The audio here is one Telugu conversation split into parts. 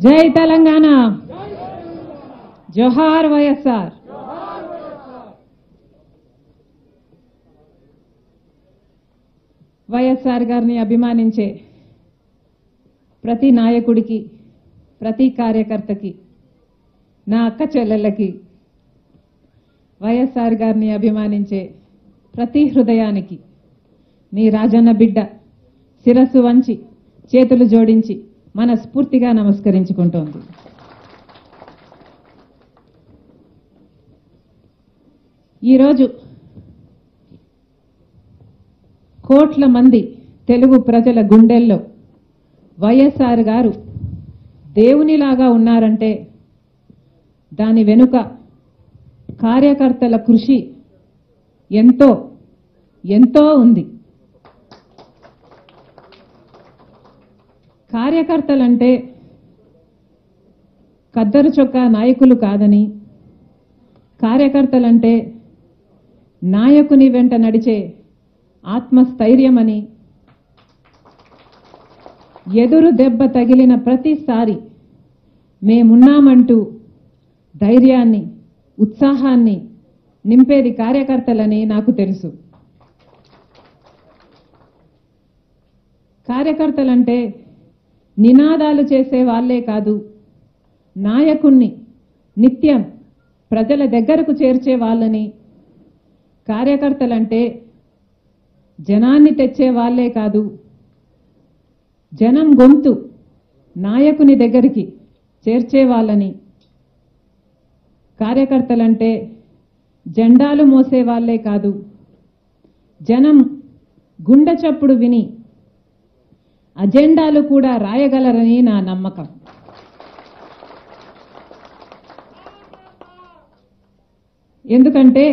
జై తెలంగాణ జోహార్ వైఎస్ఆర్ వైఎస్ఆర్ గారిని అభిమానించే ప్రతి నాయకుడికి ప్రతి కార్యకర్తకి నా అక్క చెల్లెళ్ళకి వైఎస్ఆర్ గారిని అభిమానించే ప్రతి హృదయానికి మీ రాజన్న బిడ్డ శిరస్సు వంచి చేతులు జోడించి మనస్ఫూర్తిగా నమస్కరించుకుంటోంది ఈరోజు కోట్ల మంది తెలుగు ప్రజల గుండెల్లో వైఎస్ఆర్ గారు దేవునిలాగా ఉన్నారంటే దాని వెనుక కార్యకర్తల కృషి ఎంతో ఎంతో ఉంది కార్యకర్తలంటే కద్దరు చొక్కా నాయకులు కాదని కార్యకర్తలంటే నాయకుని వెంట నడిచే ఆత్మస్థైర్యమని ఎదురు దెబ్బ తగిలిన ప్రతిసారి మేమున్నామంటూ ధైర్యాన్ని ఉత్సాహాన్ని నింపేది కార్యకర్తలని నాకు తెలుసు కార్యకర్తలంటే నినాదాలు చేసే వాళ్ళే కాదు నాయకుణ్ణి నిత్యం ప్రజల దగ్గరకు చేర్చే వాళ్ళని కార్యకర్తలంటే జనాన్ని తెచ్చే వాళ్ళే కాదు జనం గొంతు నాయకుని దగ్గరికి చేర్చే వాళ్ళని కార్యకర్తలంటే జెండాలు మోసే వాళ్ళే కాదు జనం గుండె చప్పుడు విని అజెండాలు కూడా రాయగలరని నా నమ్మకం ఎందుకంటే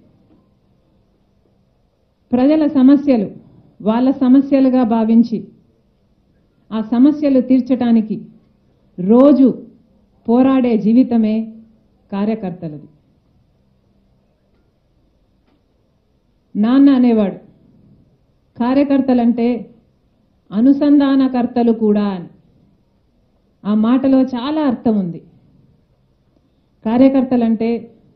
ప్రజల సమస్యలు వాళ్ళ సమస్యలుగా భావించి ఆ సమస్యలు తీర్చడానికి రోజు పోరాడే జీవితమే కార్యకర్తలది నాన్న అనేవాడు కార్యకర్తలంటే అనుసంధానకర్తలు కూడా అని ఆ మాటలో చాలా అర్థం ఉంది కార్యకర్తలంటే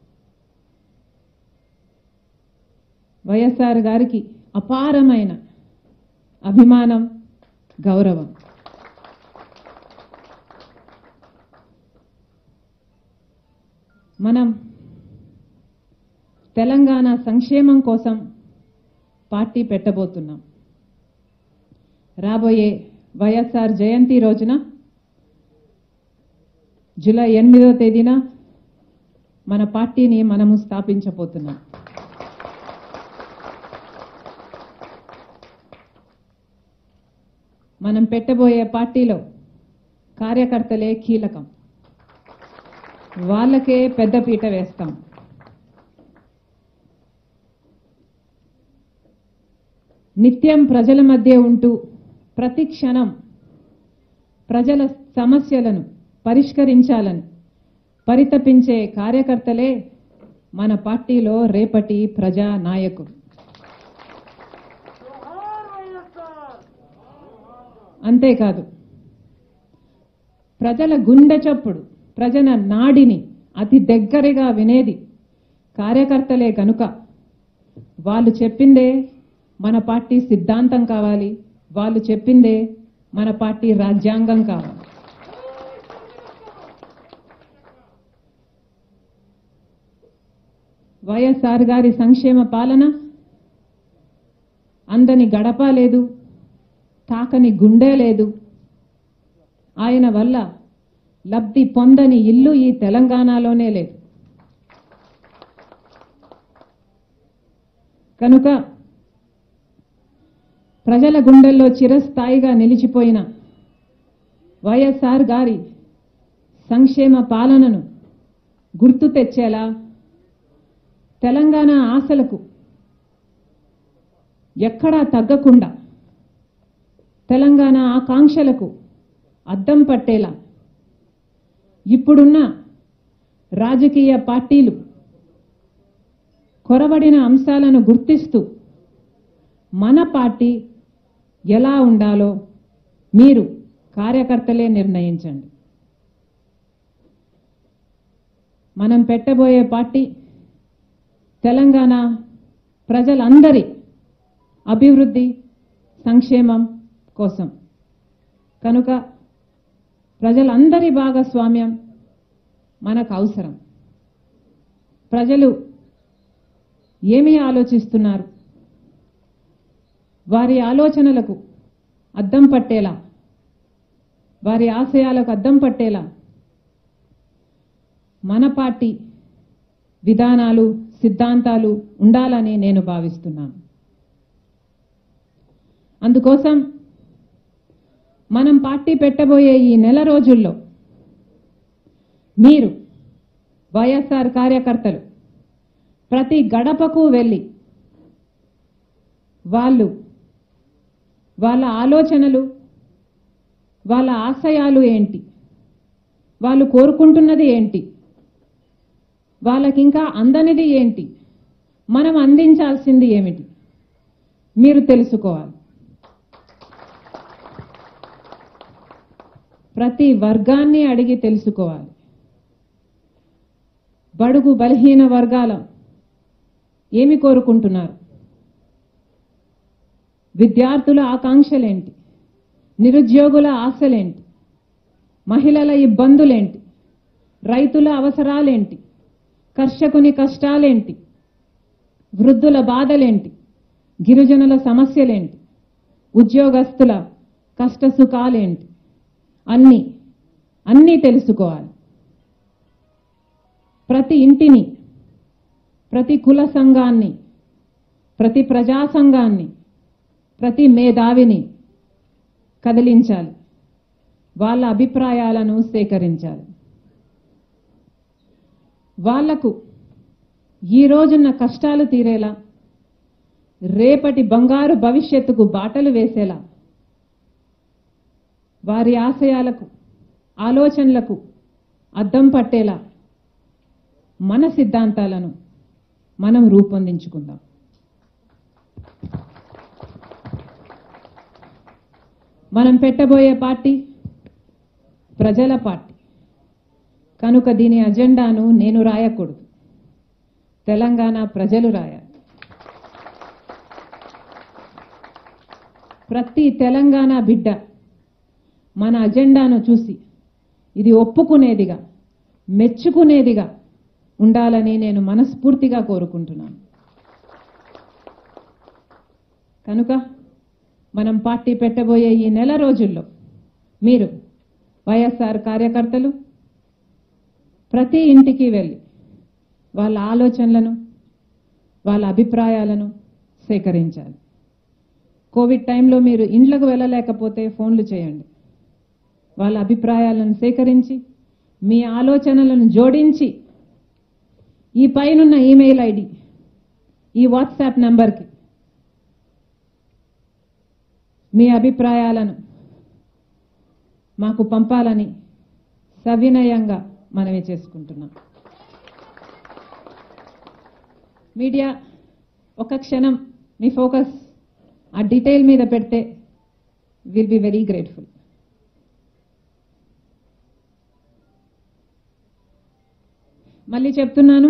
వైఎస్ఆర్ గారికి అపారమైన అభిమానం గౌరవం మనం తెలంగాణ సంక్షేమం కోసం పార్టీ పెట్టబోతున్నాం రాబోయే వైఎస్ఆర్ జయంతి రోజున జూలై ఎనిమిదో తేదీన మన పార్టీని మనము స్థాపించబోతున్నాం మనం పెట్టబోయే పార్టీలో కార్యకర్తలే కీలకం వాళ్ళకే పెద్దపీట వేస్తాం నిత్యం ప్రజల మధ్య ఉంటూ ప్రతి క్షణం ప్రజల సమస్యలను పరిష్కరించాలని పరితపించే కార్యకర్తలే మన పార్టీలో రేపటి ప్రజా నాయకులు అంతేకాదు ప్రజల గుండె చప్పుడు ప్రజల నాడిని అతి దగ్గరగా వినేది కార్యకర్తలే కనుక వాళ్ళు చెప్పిందే మన పార్టీ సిద్ధాంతం కావాలి వాళ్ళు చెప్పిందే మన పార్టీ రాజ్యాంగం కావాలి వైఎస్ఆర్ గారి సంక్షేమ పాలన అందని గడప లేదు తాకని గుండె లేదు ఆయన వల్ల లబ్ధి పొందని ఇల్లు ఈ తెలంగాణలోనే లేదు కనుక ప్రజల గుండెల్లో చిరస్థాయిగా నిలిచిపోయిన వైఎస్ఆర్ గారి సంక్షేమ పాలనను గుర్తు తెచ్చేలా తెలంగాణ ఆశలకు ఎక్కడా తగ్గకుండా తెలంగాణ ఆకాంక్షలకు అద్దం పట్టేలా ఇప్పుడున్న రాజకీయ పార్టీలు కొరబడిన అంశాలను గుర్తిస్తూ మన పార్టీ ఎలా ఉండాలో మీరు కార్యకర్తలే నిర్ణయించండి మనం పెట్టబోయే పార్టీ తెలంగాణ ప్రజలందరి అభివృద్ధి సంక్షేమం కోసం కనుక ప్రజలందరి భాగస్వామ్యం మనకు అవసరం ప్రజలు ఏమి ఆలోచిస్తున్నారు వారి ఆలోచనలకు అద్దం పట్టేలా వారి ఆశయాలకు అద్దం పట్టేలా మన పార్టీ విధానాలు సిద్ధాంతాలు ఉండాలని నేను భావిస్తున్నాను అందుకోసం మనం పార్టీ పెట్టబోయే ఈ నెల రోజుల్లో మీరు వైఎస్ఆర్ కార్యకర్తలు ప్రతి గడపకు వెళ్ళి వాళ్ళు వాళ్ళ ఆలోచనలు వాళ్ళ ఆశయాలు ఏంటి వాళ్ళు కోరుకుంటున్నది ఏంటి వాళ్ళకి ఇంకా అందనిది ఏంటి మనం అందించాల్సింది ఏమిటి మీరు తెలుసుకోవాలి ప్రతి వర్గాన్ని అడిగి తెలుసుకోవాలి బడుగు బలహీన వర్గాల ఏమి కోరుకుంటున్నారు విద్యార్థుల ఆకాంక్షలేంటి నిరుద్యోగుల ఆశలేంటి మహిళల ఇబ్బందులేంటి రైతుల అవసరాలేంటి కర్షకుని కష్టాలేంటి వృద్ధుల బాధలేంటి గిరిజనుల సమస్యలేంటి ఉద్యోగస్తుల కష్ట సుఖాలేంటి అన్నీ అన్నీ తెలుసుకోవాలి ప్రతి ఇంటిని ప్రతి కుల సంఘాన్ని ప్రతి ప్రజా సంఘాన్ని ప్రతి మేధావిని కదిలించాలి వాళ్ళ అభిప్రాయాలను సేకరించాలి వాళ్లకు ఈ రోజున్న కష్టాలు తీరేలా రేపటి బంగారు భవిష్యత్తుకు బాటలు వేసేలా వారి ఆశయాలకు ఆలోచనలకు అద్దం పట్టేలా మన సిద్ధాంతాలను మనం రూపొందించుకుందాం మనం పెట్టబోయే పార్టీ ప్రజల పార్టీ కనుక దీని అజెండాను నేను రాయకూడదు తెలంగాణ ప్రజలు రాయాలి ప్రతి తెలంగాణ బిడ్డ మన అజెండాను చూసి ఇది ఒప్పుకునేదిగా మెచ్చుకునేదిగా ఉండాలని నేను మనస్ఫూర్తిగా కోరుకుంటున్నాను కనుక మనం పార్టీ పెట్టబోయే ఈ నెల రోజుల్లో మీరు వైఎస్ఆర్ కార్యకర్తలు ప్రతి ఇంటికి వెళ్ళి వాళ్ళ ఆలోచనలను వాళ్ళ అభిప్రాయాలను సేకరించాలి కోవిడ్ టైంలో మీరు ఇండ్లకు వెళ్ళలేకపోతే ఫోన్లు చేయండి వాళ్ళ అభిప్రాయాలను సేకరించి మీ ఆలోచనలను జోడించి ఈ పైనున్న ఈమెయిల్ ఐడి ఈ వాట్సాప్ నంబర్కి మీ అభిప్రాయాలను మాకు పంపాలని సవినయంగా మనవి చేసుకుంటున్నాం మీడియా ఒక క్షణం మీ ఫోకస్ ఆ డీటెయిల్ మీద పెడితే విల్ బి వెరీ గ్రేట్ఫుల్ మళ్ళీ చెప్తున్నాను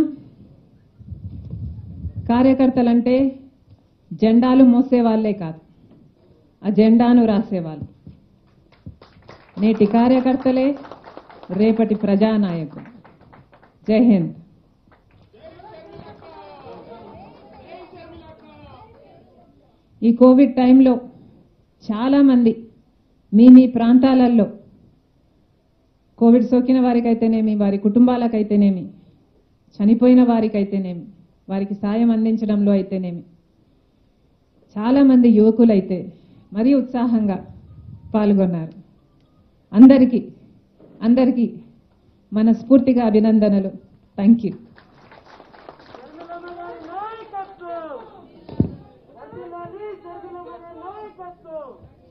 కార్యకర్తలంటే జెండాలు మోసే వాళ్ళే కాదు ఆ జెండాను రాసేవాళ్ళు నేటి కార్యకర్తలే రేపటి ప్రజానాయకులు జై హింద్ ఈ కోవిడ్ టైంలో చాలామంది మీ మీ ప్రాంతాలలో కోవిడ్ సోకిన వారికైతేనేమి వారి కుటుంబాలకైతేనేమి చనిపోయిన వారికైతేనేమి వారికి సాయం అందించడంలో అయితేనేమి చాలామంది యువకులైతే మరీ ఉత్సాహంగా పాల్గొన్నారు అందరికీ అందరికీ మనస్ఫూర్తిగా అభినందనలు థ్యాంక్ యూ జర్మల గారి నాయకత్వం వర్ధిల్లాలి జర్మల గారి నాయకత్వం